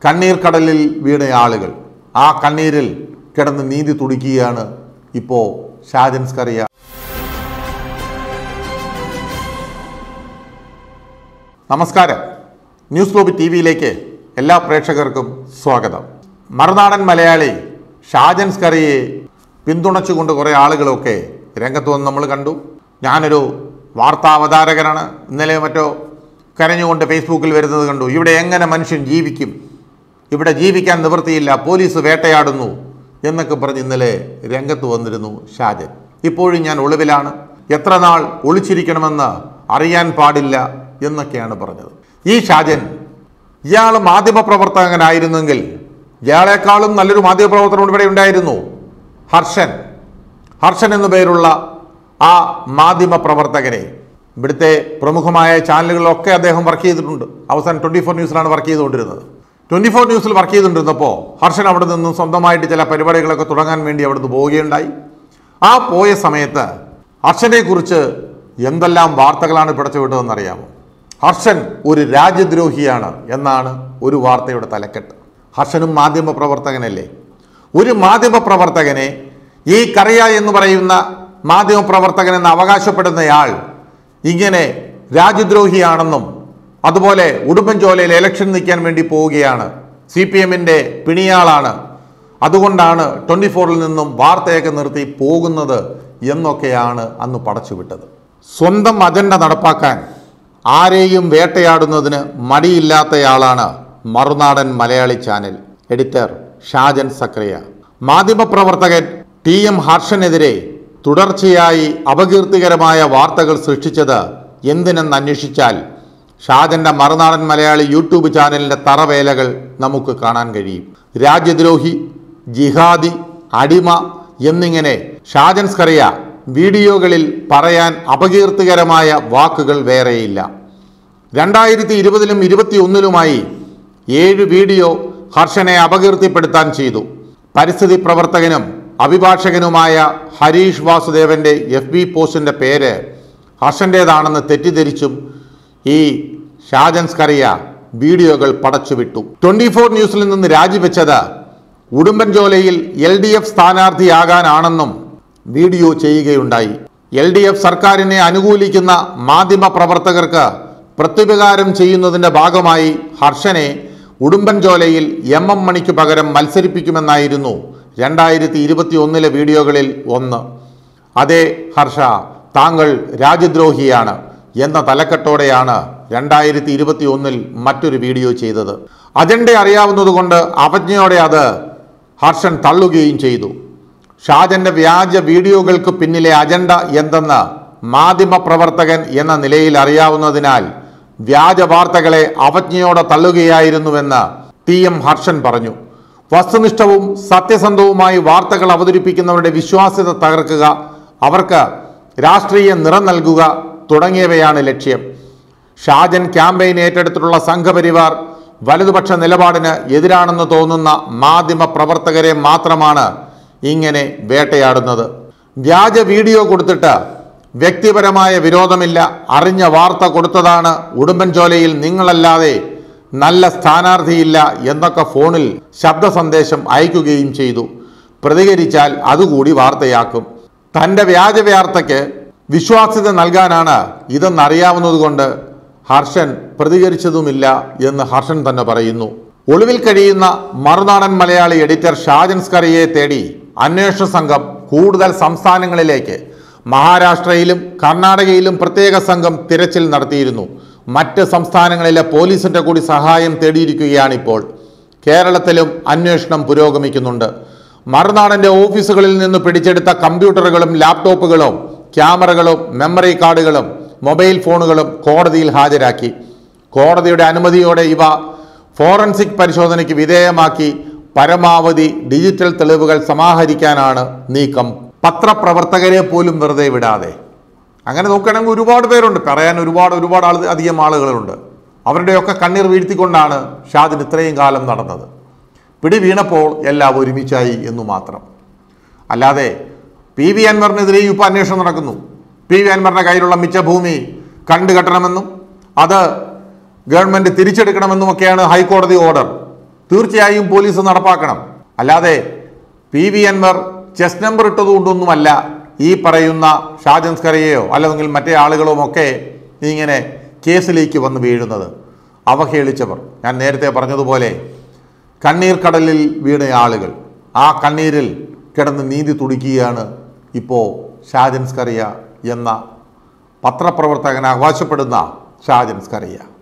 കണ്ണീർ കടലിൽ വീണ ആളുകൾ ആ കണ്ണീരിൽ കിടന്ന് നീന്തി തുടിക്കുകയാണ് ഇപ്പോൾ ഷാജൻ സ്കറിയ നമസ്കാരം ന്യൂസ് ഗ്ലോബ് ടി വിയിലേക്ക് എല്ലാ പ്രേക്ഷകർക്കും സ്വാഗതം മറുനാടൻ മലയാളി ഷാജൻ സ്കറിയെ പിന്തുണച്ചുകൊണ്ട് കുറേ ആളുകളൊക്കെ രംഗത്ത് വന്ന് നമ്മൾ കണ്ടു ഞാനൊരു വാർത്താ അവതാരകനാണ് ഇന്നലെ മറ്റോ കരഞ്ഞുകൊണ്ട് ഫേസ്ബുക്കിൽ വരുന്നത് കണ്ടു ഇവിടെ എങ്ങനെ മനുഷ്യൻ ജീവിക്കും ഇവിടെ ജീവിക്കാൻ നിവൃത്തിയില്ല പോലീസ് വേട്ടയാടുന്നു എന്നൊക്കെ പറഞ്ഞ് ഇന്നലെ രംഗത്ത് വന്നിരുന്നു ഷാജൻ ഇപ്പോഴും ഞാൻ ഒളിവിലാണ് എത്ര നാൾ ഒളിച്ചിരിക്കണമെന്ന് അറിയാൻ പാടില്ല എന്നൊക്കെയാണ് പറഞ്ഞത് ഈ ഷാജൻ ഇയാൾ മാധ്യമപ്രവർത്തകനായിരുന്നെങ്കിൽ ഇയാളെക്കാളും നല്ലൊരു മാധ്യമപ്രവർത്തനം ഇവിടെ ഉണ്ടായിരുന്നു ഹർഷൻ ഹർഷൻ എന്നു പേരുള്ള ആ മാധ്യമ പ്രവർത്തകനെ ഇവിടുത്തെ പ്രമുഖമായ ചാനലുകളിലൊക്കെ അദ്ദേഹം വർക്ക് ചെയ്തിട്ടുണ്ട് അവസാനം ട്വൻറ്റി ഫോർ ന്യൂസിലാണ് വർക്ക് ചെയ്തുകൊണ്ടിരുന്നത് ട്വൻറ്റി ഫോർ ന്യൂസിൽ വർക്ക് ചെയ്തുകൊണ്ടിരുന്നപ്പോൾ ഹർഷൻ അവിടെ നിന്നും സ്വന്തമായിട്ട് ചില പരിപാടികളൊക്കെ തുടങ്ങാൻ വേണ്ടി അവിടുന്ന് പോവുകയുണ്ടായി ആ പോയ സമയത്ത് ഹർഷനെ കുറിച്ച് എന്തെല്ലാം വാർത്തകളാണ് പിടച്ചുവിട്ടതെന്നറിയാമോ ഹർഷൻ ഒരു രാജ്യദ്രോഹിയാണ് എന്നാണ് ഒരു വാർത്തയുടെ തലക്കെട്ട് ഹർഷനും മാധ്യമ പ്രവർത്തകനല്ലേ ഒരു മാധ്യമ പ്രവർത്തകനെ ഈ കറിയ എന്ന് പറയുന്ന മാധ്യമ പ്രവർത്തകൻ എന്ന് അവകാശപ്പെടുന്നയാൾ ഇങ്ങനെ രാജ്യദ്രോഹിയാണെന്നും അതുപോലെ ഉടുമ്പൻചോലയിൽ ഇലക്ഷൻ നിൽക്കാൻ വേണ്ടി പോവുകയാണ് സി പി എമ്മിൻ്റെ പിണിയാളാണ് അതുകൊണ്ടാണ് ട്വൻറ്റി ഫോറിൽ നിന്നും വാർത്തയൊക്കെ നിർത്തി പോകുന്നത് എന്നൊക്കെയാണ് അന്ന് പടച്ചുവിട്ടത് സ്വന്തം അജണ്ട നടപ്പാക്കാൻ ആരെയും വേട്ടയാടുന്നതിന് മടിയില്ലാത്തയാളാണ് മറുനാടൻ മലയാളി ചാനൽ എഡിറ്റർ ഷാജൻ സക്രിയ മാധ്യമപ്രവർത്തകൻ ടി എം ഹർഷനെതിരെ തുടർച്ചയായി അപകീർത്തികരമായ വാർത്തകൾ സൃഷ്ടിച്ചത് എന്തിനെന്ന് അന്വേഷിച്ചാൽ ഷാജന്റെ മറുനാടൻ മലയാളി യൂട്യൂബ് ചാനലിന്റെ തറവേലകൾ നമുക്ക് കാണാൻ കഴിയും രാജ്യദ്രോഹി ജിഹാദി അടിമ എന്നിങ്ങനെ ഷാജൻ സ്കറിയ വീഡിയോകളിൽ പറയാൻ അപകീർത്തികരമായ വാക്കുകൾ വേറെയില്ല രണ്ടായിരത്തി ഇരുപതിലും ഇരുപത്തി ഒന്നിലുമായി ഏഴ് വീഡിയോ ഹർഷനെ അപകീർത്തിപ്പെടുത്താൻ ചെയ്തു പരിസ്ഥിതി പ്രവർത്തകനും അഭിഭാഷകനുമായ ഹരീഷ് വാസുദേവന്റെ എഫ് ബി പോസ്റ്റിന്റെ പേര് ഹർഷൻ്റേതാണെന്ന് തെറ്റിദ്ധരിച്ചും ഈ ഷാജൻ സ്കറിയ വീഡിയോകൾ പടച്ചുവിട്ടു ട്വന്റി ഫോർ ന്യൂസിൽ നിന്ന് രാജിവെച്ചത് ഉടുമ്പൻചോലയിൽ എൽ ഡി എഫ് സ്ഥാനാർത്ഥിയാകാനാണെന്നും വീഡിയോ ചെയ്യുകയുണ്ടായി എൽ ഡി എഫ് സർക്കാരിനെ അനുകൂലിക്കുന്ന മാധ്യമ പ്രവർത്തകർക്ക് പ്രത്യുപകാരം ചെയ്യുന്നതിന്റെ ഭാഗമായി ഹർഷനെ ഉടുമ്പൻചോലയിൽ എം എം മണിക്ക് പകരം മത്സരിപ്പിക്കുമെന്നായിരുന്നു രണ്ടായിരത്തി ഇരുപത്തി ഒന്നിലെ വീഡിയോകളിൽ ഒന്ന് അതേ ഹർഷ താങ്കൾ രാജ്യദ്രോഹിയാണ് എന്ന തലക്കെട്ടോടെയാണ് രണ്ടായിരത്തി ഇരുപത്തി ഒന്നിൽ മറ്റൊരു വീഡിയോ ചെയ്തത് അജണ്ട അറിയാവുന്നതുകൊണ്ട് അവജ്ഞയോടെ അത് ഹർഷൻ തള്ളുകയും ചെയ്തു ഷാജന്റെ വ്യാജ വീഡിയോകൾക്ക് പിന്നിലെ അജണ്ട എന്തെന്ന് മാധ്യമ പ്രവർത്തകൻ എന്ന നിലയിൽ അറിയാവുന്നതിനാൽ വ്യാജ വാർത്തകളെ അവജ്ഞയോടെ തള്ളുകയായിരുന്നുവെന്ന് ടി എം ഹർഷൻ പറഞ്ഞു വസ്തുനിഷ്ഠവും സത്യസന്ധവുമായി വാർത്തകൾ അവതരിപ്പിക്കുന്നവരുടെ വിശ്വാസ്യത തകർക്കുക അവർക്ക് രാഷ്ട്രീയ നിറം നൽകുക തുടങ്ങിയവയാണ് ലക്ഷ്യം ഷാജൻ ക്യാമ്പയിൻ ഏറ്റെടുത്തിട്ടുള്ള സംഘപരിവാർ വലതുപക്ഷ നിലപാടിന് എതിരാണെന്ന് തോന്നുന്ന മാധ്യമ പ്രവർത്തകരെ മാത്രമാണ് ഇങ്ങനെ വേട്ടയാടുന്നത് വ്യാജ വീഡിയോ കൊടുത്തിട്ട് വ്യക്തിപരമായ വിരോധമില്ല അറിഞ്ഞ വാർത്ത കൊടുത്തതാണ് ഉടുമ്പൻചോലയിൽ നിങ്ങളല്ലാതെ നല്ല സ്ഥാനാർത്ഥിയില്ല എന്നൊക്കെ ഫോണിൽ ശബ്ദ സന്ദേശം അയക്കുകയും ചെയ്തു പ്രതികരിച്ചാൽ അതുകൂടി വാർത്തയാക്കും തൻ്റെ വ്യാജ വാർത്തയ്ക്ക് വിശ്വാസ്യത നൽകാനാണ് ഇതെന്നറിയാവുന്നതുകൊണ്ട് ഹർഷൻ പ്രതികരിച്ചതുമില്ല എന്ന് ഹർഷൻ തന്നെ പറയുന്നു ഒളിവിൽ കഴിയുന്ന മറുനാടൻ മലയാളി എഡിറ്റർ ഷാജൻ സ്കറിയെ തേടി അന്വേഷണ സംഘം കൂടുതൽ സംസ്ഥാനങ്ങളിലേക്ക് മഹാരാഷ്ട്രയിലും കർണാടകയിലും പ്രത്യേക സംഘം തിരച്ചിൽ നടത്തിയിരുന്നു മറ്റ് സംസ്ഥാനങ്ങളിലെ പോലീസിന്റെ കൂടി സഹായം തേടിയിരിക്കുകയാണിപ്പോൾ കേരളത്തിലും അന്വേഷണം പുരോഗമിക്കുന്നുണ്ട് മറുനാടന്റെ ഓഫീസുകളിൽ നിന്ന് പിടിച്ചെടുത്ത കമ്പ്യൂട്ടറുകളും ലാപ്ടോപ്പുകളും ക്യാമറകളും മെമ്മറി കാർഡുകളും മൊബൈൽ ഫോണുകളും കോടതിയിൽ ഹാജരാക്കി കോടതിയുടെ അനുമതിയോടെ ഇവ ഫോറൻസിക് പരിശോധനയ്ക്ക് വിധേയമാക്കി പരമാവധി ഡിജിറ്റൽ തെളിവുകൾ സമാഹരിക്കാനാണ് നീക്കം പത്രപ്രവർത്തകരെ പോലും വെറുതെ വിടാതെ അങ്ങനെ നോക്കുകയാണെങ്കിൽ ഒരുപാട് പേരുണ്ട് പറയാൻ ഒരുപാട് ഒരുപാട് ആൾ അധികം ആളുകളുണ്ട് അവരുടെയൊക്കെ കണ്ണീർ വീഴ്ത്തിക്കൊണ്ടാണ് ഷാദിൻ ഇത്രയും കാലം നടന്നത് പിടി വീണപ്പോൾ എല്ലാം ഒരുമിച്ചായി എന്നു മാത്രം അല്ലാതെ പി വി അൻവറിനെതിരെയും ഇപ്പോൾ അന്വേഷണം നടക്കുന്നു പി വി അൻവറിന്റെ കയ്യിലുള്ള മിച്ച ഭൂമി കണ്ടുകെട്ടണമെന്നും അത് ഗവൺമെന്റ് തിരിച്ചെടുക്കണമെന്നുമൊക്കെയാണ് ഹൈക്കോടതി ഓർഡർ തീർച്ചയായും പോലീസ് നടപ്പാക്കണം അല്ലാതെ P V Anvar chess number ഇട്ടതുകൊണ്ടൊന്നുമല്ല ഈ പറയുന്ന ഷാജൻ സ്കറിയയോ അല്ലെങ്കിൽ മറ്റേ ആളുകളുമൊക്കെ ഇങ്ങനെ കേസിലേക്ക് വന്ന് വീഴുന്നത് അവഹേളിച്ചവർ ഞാൻ നേരത്തെ പറഞ്ഞതുപോലെ കണ്ണീർ കടലിൽ വീണ ആളുകൾ ആ കണ്ണീരിൽ കിടന്ന് നീന്തി തുടിക്കുകയാണ് ഇപ്പോൾ ഷാജൻ സ്കറിയ എന്ന പത്രപ്രവർത്തകൻ അവകാശപ്പെടുന്ന ഷാജൻ സ്കറിയ